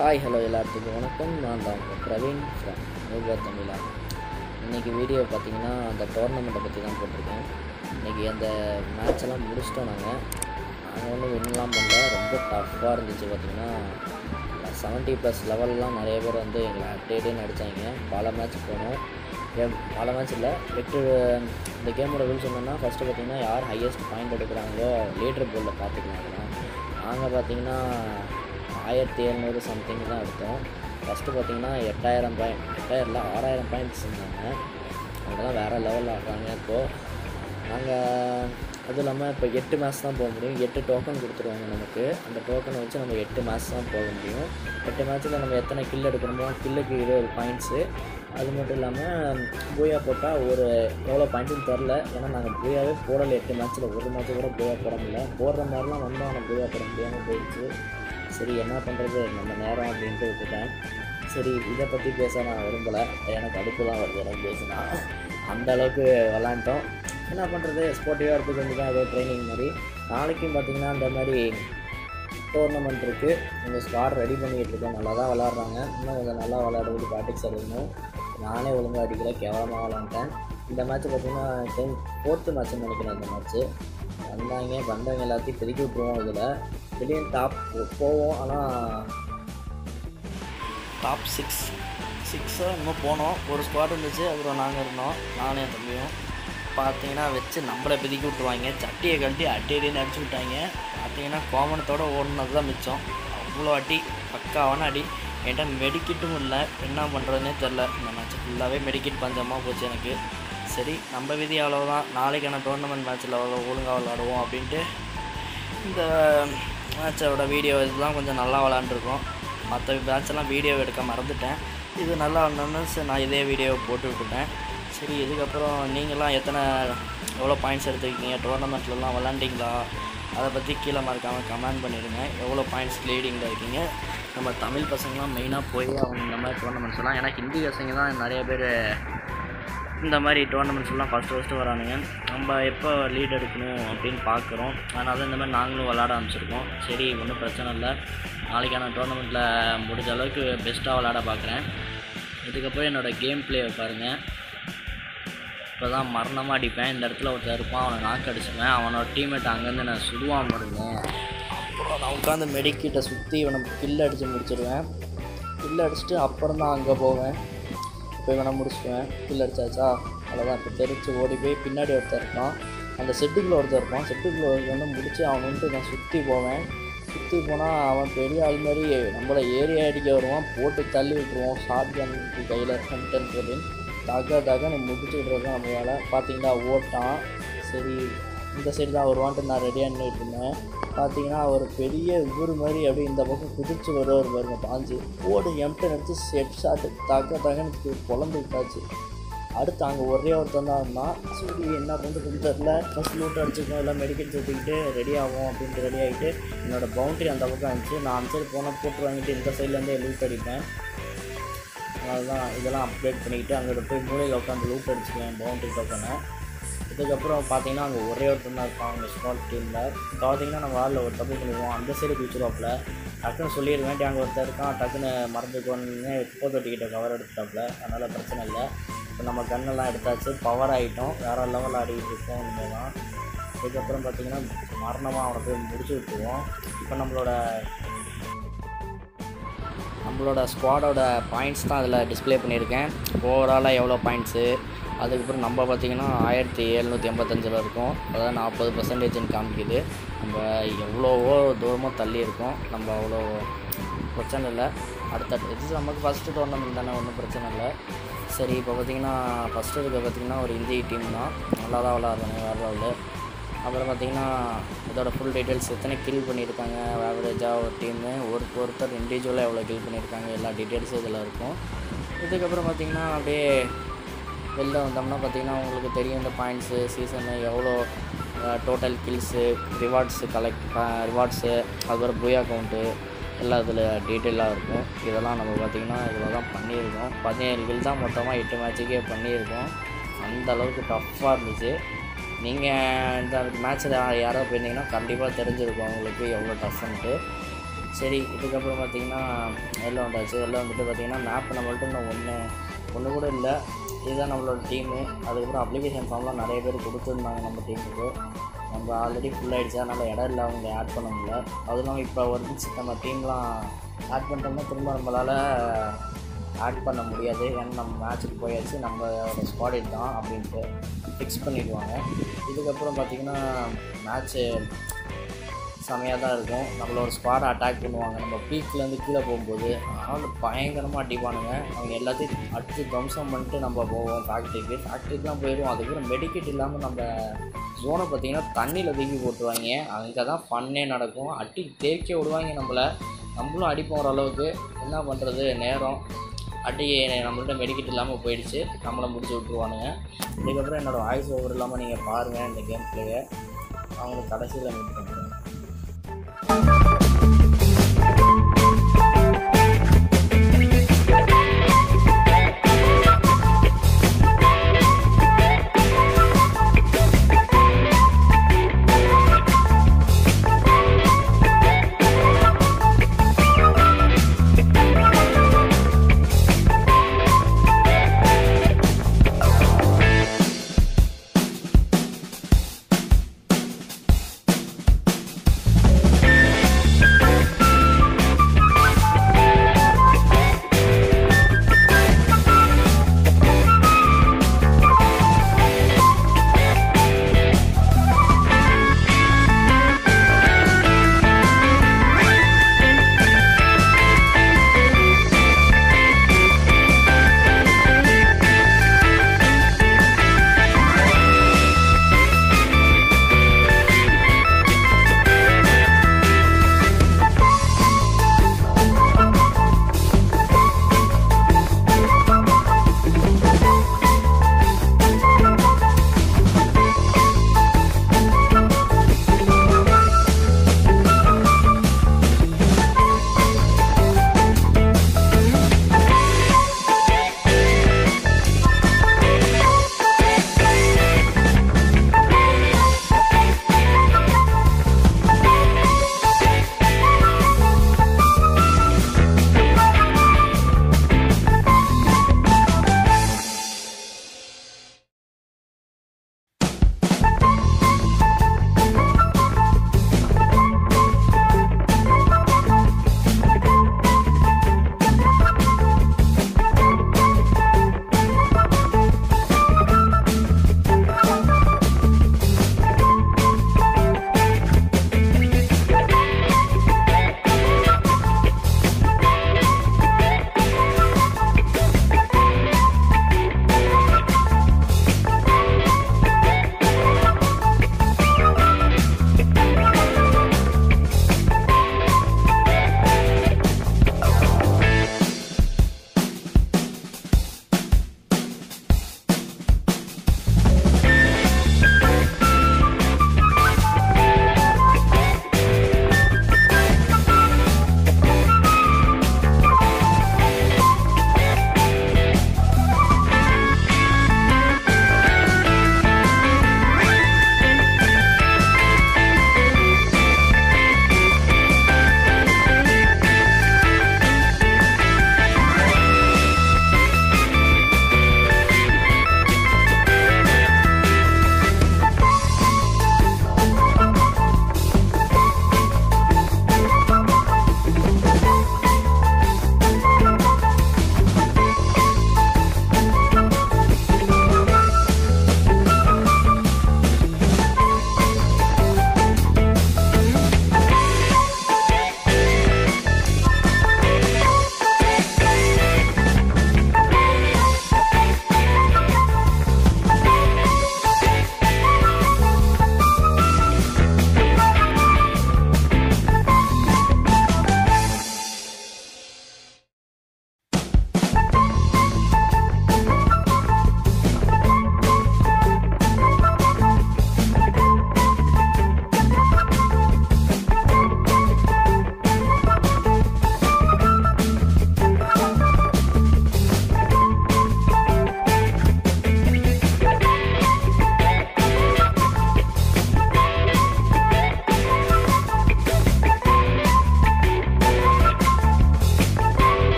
hi hello எல்லாத்துக்கும் வணக்கம் நான் தான் உங்கள் பிரவீன் ஃப்ரம் யோகா தமிழா இன்றைக்கி வீடியோ பார்த்தீங்கன்னா அந்த டோர்னமெண்ட்டை பற்றி தான் போட்டிருக்கேன் இன்றைக்கி அந்த மேட்ச் எல்லாம் முடிச்சிட்டோம் நாங்கள் நாங்கள் ஒன்றும் வின்லாம் பண்ணல ரொம்ப டஃப்பாக இருந்துச்சு பார்த்தீங்கன்னா செவன்ட்டி ப்ளஸ் லெவல்லாம் நிறைய பேர் வந்து எங்களை அட்டேடேன்னு அடித்தாங்க பல மேட்ச் போனோம் கேம் பல மேட்ச் இல்லை எட்டு இந்த கேமோட ரூல்ஸ் என்னென்னா ஃபஸ்ட்டு பார்த்தீங்கன்னா யார் ஹையஸ்ட் பாயிண்ட் எடுக்கிறாங்களோ லீடர் போர்டில் பார்த்துக்கலாம் அதெல்லாம் நாங்கள் பார்த்தீங்கன்னா ஆயிரத்தி எழுநூறு சம்திங் தான் எடுத்தோம் ஃபஸ்ட்டு பார்த்தீங்கன்னா எட்டாயிரம் பாயிண்ட் எட்டாயிரம்ல ஆறாயிரம் பாயிண்ட்ஸ் இருந்தாங்க அவங்க தான் வேறு லெவலில் ஆடுறாங்க இப்போது நாங்கள் அதுவும் இல்லாமல் இப்போ எட்டு மேட்ச் தான் போக முடியும் எட்டு டோக்கன் கொடுத்துருவாங்க நமக்கு அந்த டோக்கனை வச்சு நம்ம எட்டு மேட்ச் தான் போக முடியும் எட்டு மேட்ச்சில் நம்ம எத்தனை கில் எடுக்கணுமோ கில்லுக்கு இருபது பாயிண்ட்ஸு அது மட்டும் இல்லாமல் பூயா போட்டால் ஒரு எவ்வளோ பாயிண்ட்ஸுன்னு தெரில ஏன்னா நாங்கள் பூயாவே போடலை எட்டு மேட்ச்சில் ஒரு மேட்ச்சு கூட பூயா போட முடியல போடுற மாதிரிலாம் வந்தோம் ஆனால் பூயா போட முடியாமல் போயிடுச்சு சரி என்ன பண்ணுறது நம்ம நேரம் அப்படின்ட்டு விட்டுட்டேன் சரி இதை பற்றி பேச நான் விரும்பலை எனக்கு அடுப்பு தான் வருது எனக்கு பேசினா அந்த அளவுக்கு விளாண்டோம் என்ன பண்ணுறது ஸ்போர்ட்டிவாக இருக்குது கொஞ்சம் தான் ஏதோ ட்ரைனிங் மாதிரி நாளைக்கும் பார்த்தீங்கன்னா இந்த மாதிரி டோர்னமெண்ட் இருக்குது இந்த ஸ்குவாட் ரெடி பண்ணிகிட்டு இருக்கோம் நல்லா தான் விளாட்றாங்க இன்னும் கொஞ்சம் நல்லா விளையாடுறது ப்ராக்டிக்ஸ் எடுக்கணும் நானே ஒழுங்காக அடிக்கல கேவலமாக விளாண்டேன் இந்த மேட்ச் பார்த்தீங்கன்னா டென் ஃபோர்த்து மேட்ச்னு நினைக்கிறேன் இந்த மேட்ச்சு வந்தாங்க வந்தவங்க எல்லாத்தையும் பிரிக்கி விட்ருவோம் இதில் வெளியே டாப் போவோம் ஆனால் டாப் சிக்ஸ் சிக்ஸோ இன்னும் போனோம் ஒரு ஸ்குவாட் இருந்துச்சு அப்புறம் நாங்கள் இருந்தோம் நானே என் தம்பியும் பார்த்தீங்கன்னா வச்சு நம்மளை பிதிக்கி விட்ருவாங்க சட்டியை கழட்டி அட்டேரின்னு அடிச்சு விட்டாங்க பார்த்தீங்கன்னா கோமணத்தோடு ஓடினது தான் மிச்சம் அவ்வளோ அடி பக்காவான அடி என்கிட்ட மெடிக்கிட்டும் இல்லை என்ன பண்ணுறதுனே தெரில இந்த மேட்ச் ஃபுல்லாகவே மெடிக்கிட் பஞ்சமாக போச்சு எனக்கு சரி நம்ம விதி அவ்வளோதான் நாளைக்கான டோர்னமெண்ட் மேட்ச்சில் அவ்வளோ ஒழுங்காக விளாடுவோம் அப்படின்ட்டு இந்த மேட்சோட வீடியோ இதெல்லாம் கொஞ்சம் நல்லா விளாண்டுருக்கோம் மற்ற மேட்செல்லாம் வீடியோ எடுக்க மறந்துட்டேன் இது நல்லா விளாண்டோன்னு சரி நான் இதே வீடியோ போட்டு விட்டுட்டேன் சரி இதுக்கப்புறம் நீங்களாம் எத்தனை எவ்வளோ பாயிண்ட்ஸ் எடுத்துருக்கீங்க டோர்னமெண்ட்லலாம் விளாண்டிங்களா அதை பற்றி கீழே மறக்காமல் கமெண்ட் பண்ணிடுங்க எவ்வளோ பாயிண்ட்ஸ் லீடிங்கில் இருக்கீங்க நம்ம தமிழ் பசங்களாம் மெயினாக போய் அவங்க இந்த மாதிரி டோர்னமெண்ட்ஸ்லாம் ஏன்னா ஹிந்தி பசங்க தான் நிறைய பேர் இந்த மாதிரி டோர்னமெண்ட்ஸ்லாம் ஃபஸ்ட்டு ஃபஸ்ட்டு வரானுங்க நம்ம எப்போ லீட் எடுக்கணும் அப்படின்னு பார்க்குறோம் அதனால தான் இந்த மாதிரி நாங்களும் விளாட ஆரம்பிச்சிருக்கோம் சரி ஒன்றும் பிரச்சனை இல்லை நாளைக்கான டோர்னமெண்ட்டில் முடிஞ்ச அளவுக்கு பெஸ்ட்டாக விளாட பார்க்குறேன் இதுக்கப்புறம் என்னோடய கேம் பிளேவை பாருங்கள் இப்போ தான் மரணமாக அடிப்பேன் இந்த இடத்துல ஒருத்தர் இருப்பான் அவனை நாக்கு அடிச்சுவேன் அவனோட டீம்மேட் அங்கேருந்து நான் சுடுவான் பாருங்க அப்புறம் நான் உட்காந்து மெடிக்கிட்ட சுற்றி இவனை கில் அடித்து முடிச்சிடுவேன் கில் அடிச்சுட்டு அப்புறம் தான் அங்கே போவேன் இப்போ இவனை முடிச்சுடுவேன் கில் அடிச்சாச்சா அவ்வளோதான் இப்போ தெரிச்சு ஓடி போய் பின்னாடி ஒருத்தர் இருப்பான் அந்த செட்டுக்குள்ளே ஒருத்தர் இருப்பான் செட்டுக்குள்ளே ஒருத்தர் வந்து முடிச்சு அவன் வந்துட்டு நான் சுற்றி போவேன் சுற்றி போனால் அவன் பெரிய ஆள் மாதிரி நம்மளை ஏரியா அடிக்க வருவான் போட்டு தள்ளி விட்டுருவோம் ஷார்ட் கன் கையில் கண்டென்ட் போட்டு தக தகன்னு முடிச்சு விட்றது தான் நம்ம வேலை பார்த்தீங்கன்னா ஓட்டான் சரி இந்த சைடு தான் வருவான்ட்டு நான் ரெடியாக நின்றுட்டு இருந்தேன் பார்த்தீங்கன்னா ஒரு பெரிய ஊர் மாதிரி அப்படியே இந்த பக்கம் குதிச்சு வருவார் பாருங்க பாஞ்சு ஓடு எம்டன் எடுத்து செட் ஷாட்டு தக தகன்னு குழம்பு விட்டாச்சு அடுத்து அங்கே ஒரே ஒருத்தன் தான் இருந்தான் சரி என்ன பண்ணுறதுன்னு தெரில ஃபஸ்ட் லூட் அடிச்சுக்கணும் எல்லாம் மெடிக்கல் சுற்றிக்கிட்டு ரெடி ஆகும் அப்படின்ட்டு ரெடி ஆகிட்டு என்னோடய பவுண்ட்ரி அந்த பக்கம் இருந்துச்சு நான் அந்த சைடு போனால் போட்டு வாங்கிட்டு இந்த சைட்லேருந்தே லூட் அடிப்பேன் அதுதான் இதெல்லாம் அப்டேட் பண்ணிக்கிட்டு அங்கே போய் மூலையில் உட்காந்து லூட் அடிச்சுக்குவேன் பவுண்ட்ரி டோக்கனை இதுக்கப்புறம் பார்த்தீங்கன்னா அங்கே ஒரே ஒருத்தர் தான் இருப்பான் அவங்க ஸ்மால் டீமில் பார்த்தீங்கன்னா நம்ம வாலில் ஒரு தப்பு பண்ணிடுவோம் அந்த சைடு குதிச்சிருவாப்புல டக்குன்னு சொல்லிடுவேன் அங்கே ஒருத்தர் இருக்கான் டக்குன்னு மறந்துக்கோன்னு இப்போ தொட்டிக்கிட்ட கவர் எடுத்துட்டாப்புல அதனால் பிரச்சனை இல்லை இப்போ நம்ம கண்ணெல்லாம் எடுத்தாச்சு பவர் ஆகிட்டோம் வேறு லெவல் ஆடிக்கிட்டு இருக்கோம் இந்த தான் இதுக்கப்புறம் பார்த்தீங்கன்னா மரணமாக அவனை போய் முடிச்சு விட்டுருவோம் இப்போ நம்மளோட நம்மளோட ஸ்குவாடோட பாயிண்ட்ஸ் தான் அதில் டிஸ்பிளே பண்ணியிருக்கேன் ஓவராலாக எவ்வளோ பாயிண்ட்ஸு அதுக்கப்புறம் நம்ம பார்த்திங்கன்னா ஆயிரத்தி எழுநூற்றி எண்பத்தஞ்சில் இருக்கோம் அதாவது நாற்பது பர்சன்டேஜ்னு காமிக்குது நம்ம எவ்வளோவோ தூரமாக தள்ளி இருக்கோம் நம்ம அவ்வளோ பிரச்சனை இல்லை அடுத்த இது நமக்கு ஃபஸ்ட்டு டோர்னமெண்ட் தானே ஒன்றும் பிரச்சனை இல்லை சரி இப்போ பார்த்திங்கன்னா ஃபஸ்ட்டு இருக்க பார்த்திங்கன்னா ஒரு இந்திய டீம் தான் நல்லா தான் விளாட்றாங்க வேறு லெவலில் அப்புறம் பார்த்திங்கன்னா இதோட ஃபுல் டீட்டெயில்ஸ் எத்தனை கில் பண்ணியிருக்காங்க ஆவரேஜாக ஒரு டீமு ஒரு ஒருத்தர் இண்டிவிஜுவலாக எவ்வளோ கில் பண்ணியிருக்காங்க எல்லா டீட்டெயில்ஸும் இதில் இருக்கும் இதுக்கப்புறம் பார்த்திங்கன்னா அப்படியே வெளில வந்தோம்னா பார்த்திங்கன்னா உங்களுக்கு தெரியும் இந்த பாயிண்ட்ஸு சீசனு எவ்வளோ total kills rewards collect rewards அதுக்கப்புறம் பூயா கவுண்ட்டு எல்லாம் இதில் டீட்டெயிலாக இருக்கும் இதெல்லாம் நம்ம பார்த்திங்கன்னா இதில் தான் பண்ணியிருக்கோம் பதினேழு கில் தான் மொத்தமாக எட்டு மேட்சுக்கே பண்ணியிருக்கோம் அந்த அளவுக்கு டஃப்பாக இருந்துச்சு நீங்கள் இந்த மேட்ச்சில் யாரோ போயிருந்தீங்கன்னா கண்டிப்பாக தெரிஞ்சிருக்கும் உங்களுக்கு எவ்வளோ டஃப்ன்ட்டு சரி இதுக்கப்புறம் பார்த்தீங்கன்னா வெளில வந்தாச்சு வெளில வந்துட்டு பார்த்தீங்கன்னா மேப் நம்மள்ட்ட இன்னும் ஒன்று ஒன்று கூட இல்லை இதுதான் நம்மளோட டீமு அதுக்கப்புறம் அப்ளிகேஷன் ஃபார்ம்லாம் நிறைய பேர் கொடுத்துருந்தாங்க நம்ம டீமுக்கு நம்ம ஆல்ரெடி ஃபுல் ஆகிடுச்சு அதனால் இடம் இல்லை அவங்க ஆட் பண்ண முடியல அதுவும் இல்லாமல் இப்போ ஒரு நம்ம டீம்லாம் ஆட் பண்ணிட்டோம்னா திரும்ப நம்மளால் ஆட் பண்ண முடியாது ஏன்னா நம்ம மேட்ச்சுக்கு போயாச்சு நம்மளோட ஸ்குவாட் தான் அப்படின்ட்டு ஃபிக்ஸ் பண்ணிடுவாங்க இதுக்கப்புறம் பார்த்திங்கன்னா மேட்ச்சு செமையாக தான் இருக்கும் நம்மளோட ஸ்குவாடை அட்டாக் பண்ணுவாங்க நம்ம பீக்லேருந்து கீழே போகும்போது ஆள் பயங்கரமாக அடிப்பானுங்க அவங்க எல்லாத்தையும் அடித்து துவம்சம் பண்ணிட்டு நம்ம போவோம் ஃபேக்ட்ரிக்கு ஃபேக்ட்ரிக்கெலாம் போயிடுவோம் அதுக்கப்புறம் மெடிக்கெட் இல்லாமல் நம்ம ஜோனை பார்த்திங்கன்னா தண்ணியில் தூக்கி போட்டுருவாங்க அங்கே தான் ஃபன்னே நடக்கும் அடி தேய்க்க விடுவாங்க நம்மளை நம்மளும் அடிப்போம் ஓரளவுக்கு என்ன பண்ணுறது நேரம் அடி நம்மள்ட்ட மெடிக்கெட் இல்லாமல் போயிடுச்சு நம்மளை முடிச்சு விட்ருவானுங்க இதுக்கப்புறம் என்னோடய வாய்ஸ் ஓவர் இல்லாமல் நீங்கள் பாருங்கள் இந்த கேம் பிளேயை அவங்களுக்கு கடைசியில் மீட் பண்ணுறேன்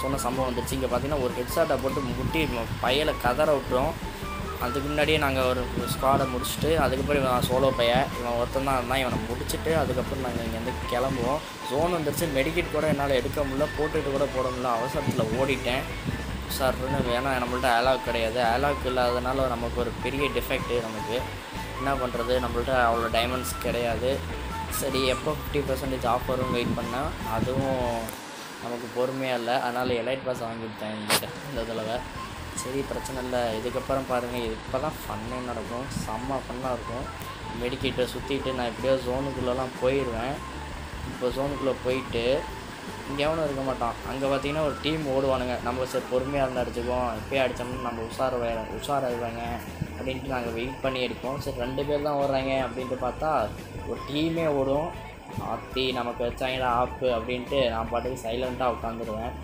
சொன்ன சம்பவம் வந்துச்சு இங்கே பார்த்தீங்கன்னா ஒரு ஹெட்ஷாட்டை போட்டு முட்டி பையலை கதற விட்டுரும் அதுக்கு முன்னாடியே நாங்கள் ஒரு ஸ்குவாடை முடிச்சுட்டு அதுக்கப்புறம் இவன் சோலோ பையன் இவன் ஒருத்தன் தான் இருந்தான் இவனை முடிச்சுட்டு அதுக்கப்புறம் நாங்கள் இங்கேருந்து கிளம்புவோம் ஜோன் வந்துருச்சு மெடிக்கெட் கூட என்னால் எடுக்க முடியல போட்டுட்டு கூட போட முடியல அவசரத்தில் ஓடிட்டேன் சார்னு வேணாம் நம்மள்ட்ட ஆலாக் கிடையாது ஆலாக் இல்லாதனால நமக்கு ஒரு பெரிய டிஃபெக்ட்டு நமக்கு என்ன பண்ணுறது நம்மள்ட்ட அவ்வளோ டைமண்ட்ஸ் கிடையாது சரி எப்போ ஃபிஃப்டி பர்சன்டேஜ் ஆஃப் வரும் வெயிட் பண்ணேன் அதுவும் நமக்கு பொறுமையாக இல்லை அதனால் எலைட் பாஸ் வாங்கி விட்டேன் இந்த இந்த தடவை சரி பிரச்சனை இல்லை இதுக்கப்புறம் பாருங்கள் இப்போ தான் ஃபன்னே நடக்கும் செம்ம ஃபன்னாக இருக்கும் மெடிக்கேட்டை சுற்றிட்டு நான் எப்படியோ ஜோனுக்குள்ளெல்லாம் போயிடுவேன் இப்போ ஜோனுக்குள்ளே போயிட்டு இங்கே எவனும் இருக்க மாட்டான் அங்கே பார்த்தீங்கன்னா ஒரு டீம் ஓடுவானுங்க நம்ம சரி பொறுமையாக இருந்து அடிச்சுக்குவோம் இப்போயே அடித்தோம்னா நம்ம உஷார் வேறு உஷாராகிடுவாங்க அப்படின்ட்டு நாங்கள் வெயிட் பண்ணி அடிப்போம் சரி ரெண்டு பேர் தான் ஓடுறாங்க அப்படின்ட்டு பார்த்தா ஒரு டீமே ஓடும் ஆத்தி நமக்கு வச்சாங்களா ஆப்பு அப்படின்ட்டு நான் பாட்டுக்கு சைலண்ட்டாக உட்காந்துருவேன்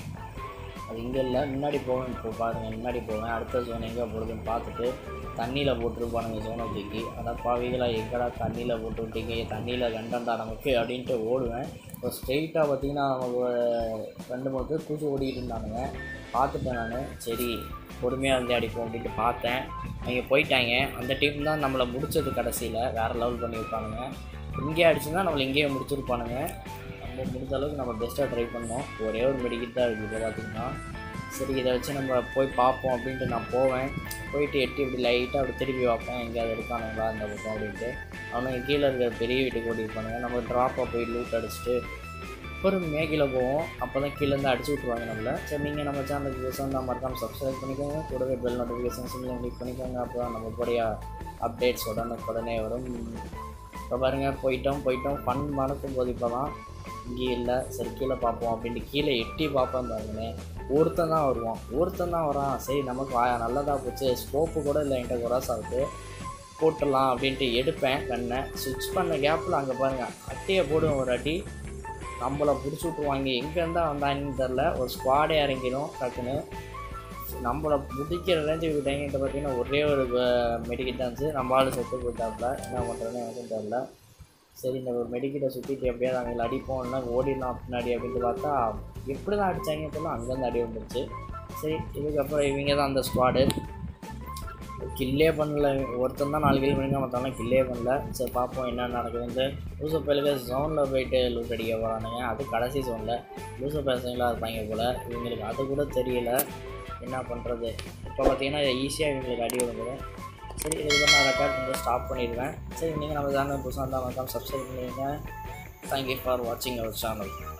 அது இங்கே இல்லை முன்னாடி போவேன் இப்போ பாருங்கள் முன்னாடி போவேன் அடுத்த ஜோன் எங்கே போடுதுன்னு பார்த்துட்டு தண்ணியில் போட்டுருப்பானுங்க ஜோனை தூக்கி அதான் பாவிகளா எங்கடா தண்ணியில் போட்டு விட்டீங்க தண்ணியில் கண்டண்டா நமக்கு அப்படின்ட்டு ஓடுவேன் இப்போ ஸ்ட்ரெயிட்டாக பார்த்தீங்கன்னா நமக்கு ஒரு ரெண்டு மூணு பேர் பூச்சி ஓடிக்கிட்டு இருந்தானுங்க பார்த்துட்டேன் நான் சரி பொறுமையாக இருந்து அடிப்போம் அப்படின்ட்டு பார்த்தேன் அவங்க போயிட்டாங்க அந்த டீம் தான் நம்மளை முடிச்சது கடைசியில் வேறு லெவல் பண்ணி வைப்பானுங்க இங்கே அடிச்சுன்னா நம்மளை இங்கேயே முடிச்சிருப்பானுங்க நம்ம முடிஞ்ச அளவுக்கு நம்ம பெஸ்ட்டாக ட்ரை பண்ணோம் ஒரே ஒரு மெடிக்கெட் தான் இருக்குது இப்போ பார்த்திங்கன்னா சரி இதை வச்சு நம்ம போய் பார்ப்போம் அப்படின்ட்டு நான் போவேன் போயிட்டு எட்டி இப்படி லைட்டாக அப்படி திருப்பி பார்ப்பேன் எங்கேயாவது இருக்கானுங்களா இந்த பக்கம் அப்படின்ட்டு அவனுங்க கீழே இருக்கிற பெரிய வீட்டுக்கு ஓடி இருப்பானுங்க நம்ம ட்ராப்பாக போய் லூட் அடிச்சுட்டு ஒரு மேகில போவோம் அப்போ தான் கீழேருந்து அடிச்சு விட்ருவாங்க நம்மள சரி நீங்கள் நம்ம சேனலுக்கு பேசுவோம் நம்ம மறக்காம சப்ஸ்கிரைப் பண்ணிக்கோங்க கூடவே பெல் நோட்டிஃபிகேஷன்ஸ் கிளிக் பண்ணிக்கோங்க அப்போ தான் நம்ம போடைய அப்டேட்ஸ் உடனுக்குடனே வரும் இப்போ பாருங்கள் போயிட்டோம் போயிட்டோம் ஃபன் மணக்கும் போது இப்போ தான் இங்கே இல்லை சரி கீழே பார்ப்போம் அப்படின்ட்டு கீழே எட்டி பார்ப்பேன் பாருங்களேன் ஒருத்தன் தான் வருவான் ஒருத்தன் தான் வரான் சரி நமக்கு வா நல்லதாக போச்சு ஸ்கோப்பு கூட இல்லை என்கிட்ட குராசாவுக்கு போட்டுடலாம் அப்படின்ட்டு எடுப்பேன் கண்ணை சுவிட்ச் பண்ண கேப்பில் அங்கே பாருங்கள் அட்டையை போடுவேன் ஒரு அடி நம்மளை பிடிச்சி விட்ருவாங்க எங்கேருந்தா வந்தாங்கன்னு தெரில ஒரு ஸ்குவாடே இறங்கிடும் டக்குன்னு நம்மளை முடிக்கிற ரேஞ்சு விட்டாங்கிட்ட பார்த்தீங்கன்னா ஒரே ஒரு மெடிக்கெட் தான் இருந்துச்சு நம்ம ஆள் செத்து போயிட்டாப்புல என்ன பண்ணுறதுன்னு எனக்கும் தெரில சரி இந்த ஒரு மெடிக்கெட்டை சுற்றிட்டு எப்படியாவது அவங்களை அடிப்போம் இல்லைனா ஓடிடலாம் பின்னாடி அப்படின்ட்டு பார்த்தா எப்படி தான் அடித்தாங்க தெரியல அங்கேருந்து அடி வந்துருச்சு சரி இதுக்கப்புறம் இவங்க தான் அந்த ஸ்குவாடு கில்லே பண்ணல ஒருத்தன் தான் நாலு கில் பண்ணிங்க மற்றவங்க கில்லே பண்ணல சரி பார்ப்போம் என்ன நடக்குதுன்ட்டு லூசோ பயிலுக்கு ஜோனில் போயிட்டு லூட் அடிக்க போகிறானுங்க அது கடைசி ஜோனில் லூசோ பசங்களாக இருப்பாங்க போல் இவங்களுக்கு அது கூட தெரியல என்ன பண்ணுறது இப்போ பார்த்தீங்கன்னா ஈஸியாக இவங்களுக்கு அடி விழுந்துடும் சரி இதுக்கு நான் ரெக்கார்ட் பண்ணி ஸ்டாப் பண்ணிடுவேன் சரி நீங்கள் நம்ம சேனல் புதுசாக இருந்தால் மறக்காம சப்ஸ்கிரைப் பண்ணிடுங்க தேங்க்யூ ஃபார் வாட்சிங் அவர் சேனல்